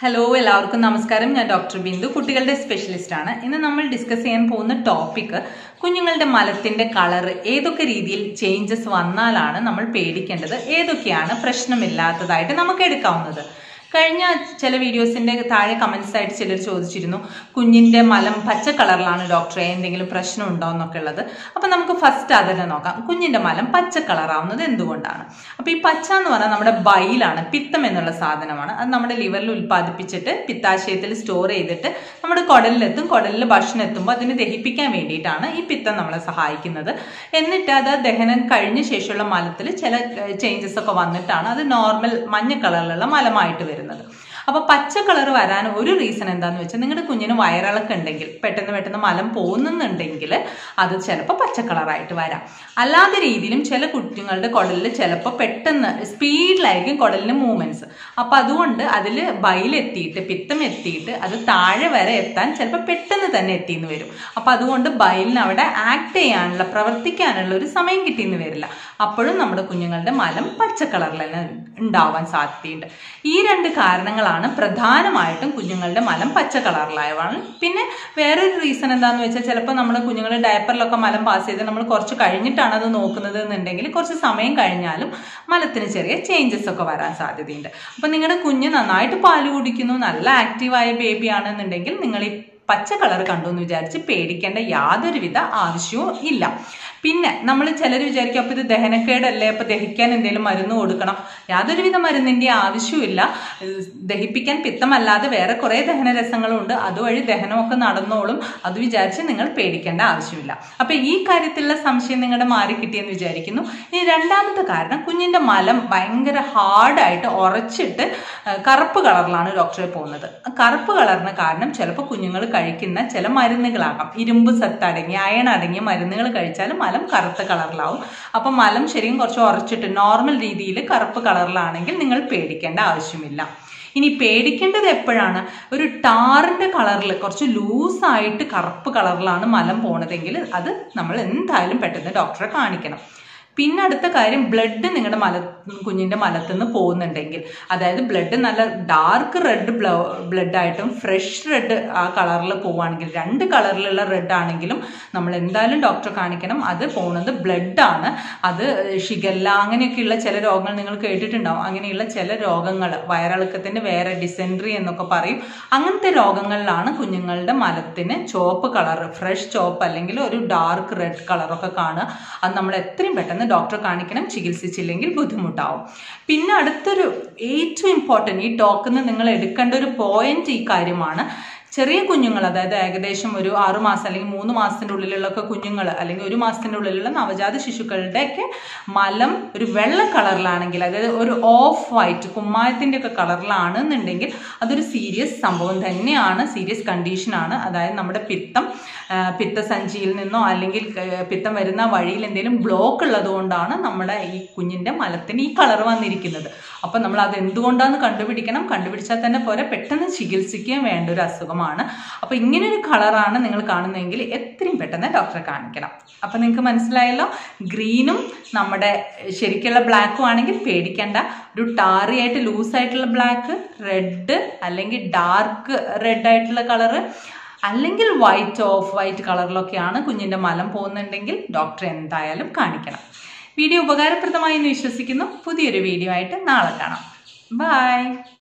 hello എല്ലാവർക്കും നമസ്കാരം ഞാൻ ഡോക്ടർ ബിന്ദു കുട്ടികളുടെ സ്പെഷ്യലിസ്റ്റ് ആണ് ഇന്ന് നമ്മൾ ഡിസ്കസ് ചെയ്യാൻ പോകുന്ന ടോപ്പിക് കുഞ്ഞുങ്ങളുടെ മലത്തിന്റെ കളർ ഏതൊക്കെ രീതിയിൽ ചേഞ്ചസ് വന്നാലാണ് നമ്മൾ പേടിക്കേണ്ടത് ഏതൊക്കെയാണ് പ്രശ്നമില്ലാത്തതായിട്ട് നമുക്ക് എടുക്കാവുന്നത് കഴിഞ്ഞ ചില വീഡിയോസിന്റെ താഴെ കമന്റ്സ് ആയിട്ട് ചിലർ ചോദിച്ചിരുന്നു കുഞ്ഞിന്റെ മലം പച്ച കളറിലാണ് ഡോക്ടറെ എന്തെങ്കിലും പ്രശ്നം ഉണ്ടോ എന്നൊക്കെ ഉള്ളത് അപ്പൊ നമുക്ക് ഫസ്റ്റ് അതന്നെ നോക്കാം കുഞ്ഞിന്റെ മലം പച്ച കളറാവുന്നത് എന്തുകൊണ്ടാണ് അപ്പൊ ഈ പച്ച എന്ന് പറഞ്ഞാൽ നമ്മുടെ ബൈലാണ് പിത്തം എന്നുള്ള സാധനമാണ് അത് നമ്മുടെ ലിവറിൽ ഉൽപ്പാദിപ്പിച്ചിട്ട് പിത്താശയത്തിൽ സ്റ്റോർ ചെയ്തിട്ട് നമ്മുടെ കുടലിലെത്തും കുടലിൽ ഭക്ഷണം എത്തുമ്പോൾ അതിനെ ദഹിപ്പിക്കാൻ വേണ്ടിയിട്ടാണ് ഈ പിത്തം നമ്മളെ സഹായിക്കുന്നത് എന്നിട്ട് അത് ദഹനം കഴിഞ്ഞ ശേഷമുള്ള മലത്തിൽ ചില ചേഞ്ചസ് ഒക്കെ വന്നിട്ടാണ് അത് നോർമൽ മഞ്ഞ കളറിലുള്ള മലമായിട്ട് വരുന്നത് അപ്പൊ പച്ച കളർ വരാൻ ഒരു റീസൺ എന്താന്ന് വെച്ചാൽ നിങ്ങളുടെ കുഞ്ഞിന് വയറിളക്കം ഉണ്ടെങ്കിൽ പെട്ടെന്ന് പെട്ടെന്ന് മലം പോകുന്നുണ്ടെങ്കിൽ അത് ചിലപ്പോൾ പച്ച കളറായിട്ട് വരാം അല്ലാത്ത രീതിയിലും ചില കുഞ്ഞുങ്ങളുടെ കുടലിൽ ചിലപ്പോൾ പെട്ടെന്ന് സ്പീഡിലായിരിക്കും കുടലിന് മൂവ്മെന്റ്സ് അപ്പൊ അതുകൊണ്ട് അതിൽ ബൈലെത്തിയിട്ട് പിത്തം എത്തിയിട്ട് അത് താഴെ വരെ എത്താൻ ചിലപ്പോൾ പെട്ടെന്ന് തന്നെ എത്തിയെന്ന് വരും അപ്പൊ അതുകൊണ്ട് ബൈലിന് അവിടെ ആക്ട് ചെയ്യാനുള്ള പ്രവർത്തിക്കാനുള്ള ഒരു സമയം കിട്ടിയെന്ന് വരില്ല അപ്പോഴും നമ്മുടെ കുഞ്ഞുങ്ങളുടെ മലം പച്ച കളറിൽ തന്നെ ഉണ്ടാവാൻ സാധ്യതയുണ്ട് ഈ രണ്ട് കാരണങ്ങളാണ് പ്രധാനമായിട്ടും കുഞ്ഞുങ്ങളുടെ മലം പച്ച കളറിലായതാണ് പിന്നെ വേറൊരു റീസൺ എന്താന്ന് വെച്ചാൽ ചിലപ്പോൾ നമ്മുടെ കുഞ്ഞുങ്ങൾ ഡയപ്പറിലൊക്കെ മലം പാസ് ചെയ്ത് നമ്മൾ കുറച്ച് കഴിഞ്ഞിട്ടാണ് അത് നോക്കുന്നത് എന്നുണ്ടെങ്കിൽ കുറച്ച് സമയം കഴിഞ്ഞാലും മലത്തിന് ചെറിയ ചേഞ്ചസ് ഒക്കെ വരാൻ സാധ്യതയുണ്ട് അപ്പൊ നിങ്ങളുടെ കുഞ്ഞ് നന്നായിട്ട് പാല് കുടിക്കുന്നു നല്ല ആക്റ്റീവായ ബേബി ആണെന്നുണ്ടെങ്കിൽ നിങ്ങൾ ഈ പച്ച കളർ കണ്ടു എന്ന് വിചാരിച്ച് പേടിക്കേണ്ട യാതൊരുവിധ ആവശ്യവും ഇല്ല പിന്നെ നമ്മൾ ചിലർ വിചാരിക്കും അപ്പോൾ ഇത് ദഹനക്കേടല്ലേ അപ്പോൾ ദഹിക്കാൻ എന്തെങ്കിലും മരുന്ന് കൊടുക്കണം യാതൊരുവിധ മരുന്നിൻ്റെ ആവശ്യമില്ല ദഹിപ്പിക്കാൻ പിത്തമല്ലാതെ വേറെ കുറേ ദഹനരസങ്ങളും ഉണ്ട് അതുവഴി ദഹനമൊക്കെ നടന്നോളും അത് വിചാരിച്ച് നിങ്ങൾ പേടിക്കേണ്ട ആവശ്യമില്ല അപ്പോൾ ഈ കാര്യത്തിലുള്ള സംശയം നിങ്ങളുടെ മാറി കിട്ടിയെന്ന് വിചാരിക്കുന്നു ഇനി രണ്ടാമത്തെ കാരണം കുഞ്ഞിൻ്റെ മലം ഭയങ്കര ഹാർഡായിട്ട് ഉറച്ചിട്ട് കറുപ്പ് കളറിലാണ് ഡോക്ടറെ പോകുന്നത് കറുപ്പ് കളറിന് കാരണം ചിലപ്പോൾ കുഞ്ഞുങ്ങൾ കഴിക്കുന്ന ചില മരുന്നുകളാകാം ഇരുമ്പ് സത്ത് അടങ്ങിയ അയൺ അടങ്ങിയ മരുന്നുകൾ കഴിച്ചാൽ മലം കറുത്ത കളറിലാവും അപ്പം മലം ശരിക്കും കുറച്ച് ഉറച്ചിട്ട് നോർമൽ രീതിയിൽ കറുപ്പ് കളറിലാണെങ്കിൽ നിങ്ങൾ പേടിക്കേണ്ട ആവശ്യമില്ല ഇനി പേടിക്കേണ്ടത് എപ്പോഴാണ് ഒരു ടാറിന്റെ കളറിൽ കുറച്ച് ലൂസായിട്ട് കറുപ്പ് കളറിലാണ് മലം പോണതെങ്കിൽ അത് നമ്മൾ എന്തായാലും പെട്ടെന്ന് ഡോക്ടറെ കാണിക്കണം പിന്നെ അടുത്ത കാര്യം ബ്ലഡ് നിങ്ങളുടെ മല കുഞ്ഞിന്റെ മലത്തിൽ നിന്ന് പോകുന്നുണ്ടെങ്കിൽ അതായത് ബ്ലഡ് നല്ല ഡാർക്ക് റെഡ് ബ്ലഡ് ആയിട്ടും ഫ്രഷ് റെഡ് ആ കളറിൽ പോവുകയാണെങ്കിൽ രണ്ട് കളറിലുള്ള റെഡ് ആണെങ്കിലും നമ്മൾ എന്തായാലും ഡോക്ടറെ കാണിക്കണം അത് പോകുന്നത് ബ്ലഡ് ആണ് അത് ഷിഗല്ല അങ്ങനെയൊക്കെയുള്ള ചില രോഗങ്ങൾ നിങ്ങൾ കേട്ടിട്ടുണ്ടാവും അങ്ങനെയുള്ള ചില രോഗങ്ങൾ വയറിളക്കത്തിന്റെ വേറെ ഡിസെൻട്രി എന്നൊക്കെ പറയും അങ്ങനത്തെ രോഗങ്ങളിലാണ് കുഞ്ഞുങ്ങളുടെ മലത്തിന് ചുവപ്പ് കളർ ഫ്രഷ് ചുവപ്പ് അല്ലെങ്കിൽ ഒരു ഡാർക്ക് റെഡ് കളറൊക്കെ കാണുക അത് നമ്മൾ എത്രയും പെട്ടെന്ന് ഡോക്ടറെ കാണിക്കണം ചികിത്സിച്ചില്ലെങ്കിൽ ബുദ്ധിമുട്ടാവും പിന്നെ അടുത്തൊരു ഏറ്റവും ഇമ്പോർട്ടൻറ്റ് ഈ ടോക്കിൽ നിന്ന് നിങ്ങൾ എടുക്കേണ്ട ഒരു പോയിന്റ് ഈ കാര്യമാണ് ചെറിയ കുഞ്ഞുങ്ങൾ അതായത് ഏകദേശം ഒരു ആറു മാസം അല്ലെങ്കിൽ മൂന്ന് മാസത്തിൻ്റെ ഉള്ളിലുള്ള കുഞ്ഞുങ്ങൾ അല്ലെങ്കിൽ ഒരു മാസത്തിൻ്റെ ഉള്ളിലുള്ള നവജാത ശിശുക്കളുടെയൊക്കെ മലം ഒരു വെള്ള കളറിലാണെങ്കിൽ അതായത് ഒരു ഓഫ് വൈറ്റ് കുമ്മായത്തിൻ്റെ ഒക്കെ കളറിലാണെന്നുണ്ടെങ്കിൽ അതൊരു സീരിയസ് സംഭവം തന്നെയാണ് സീരിയസ് കണ്ടീഷനാണ് അതായത് നമ്മുടെ പിത്തം പിത്തസഞ്ചിയിൽ നിന്നോ അല്ലെങ്കിൽ പിത്തം വരുന്ന വഴിയിൽ എന്തെങ്കിലും ബ്ലോക്ക് ഉള്ളത് കൊണ്ടാണ് നമ്മുടെ ഈ കുഞ്ഞിൻ്റെ മലത്തിന് ഈ കളർ വന്നിരിക്കുന്നത് അപ്പം നമ്മൾ അത് എന്തുകൊണ്ടാന്ന് കണ്ടുപിടിക്കണം കണ്ടുപിടിച്ചാൽ തന്നെ പോരെ പെട്ടെന്ന് ചികിത്സിക്കുകയും വേണ്ട ഒരു അസുഖമാണ് അപ്പോൾ ഇങ്ങനെ ഒരു കളറാണ് നിങ്ങൾ കാണുന്നതെങ്കിൽ എത്രയും പെട്ടെന്ന് ഡോക്ടറെ കാണിക്കണം അപ്പം നിങ്ങൾക്ക് മനസ്സിലായല്ലോ ഗ്രീനും നമ്മുടെ ശരിക്കുള്ള ബ്ലാക്കും ആണെങ്കിൽ പേടിക്കേണ്ട ഒരു ടാറി ആയിട്ട് ലൂസായിട്ടുള്ള ബ്ലാക്ക് റെഡ് അല്ലെങ്കിൽ ഡാർക്ക് റെഡ് ആയിട്ടുള്ള കളറ് അല്ലെങ്കിൽ വൈറ്റ് ഓഫ് വൈറ്റ് കളറിലൊക്കെയാണ് കുഞ്ഞിൻ്റെ മലം പോകുന്നുണ്ടെങ്കിൽ ഡോക്ടറെ എന്തായാലും കാണിക്കണം വീഡിയോ ഉപകാരപ്രദമായി എന്ന് വിശ്വസിക്കുന്നു പുതിയൊരു വീഡിയോ ആയിട്ട് നാളെ കാണാം ബൈ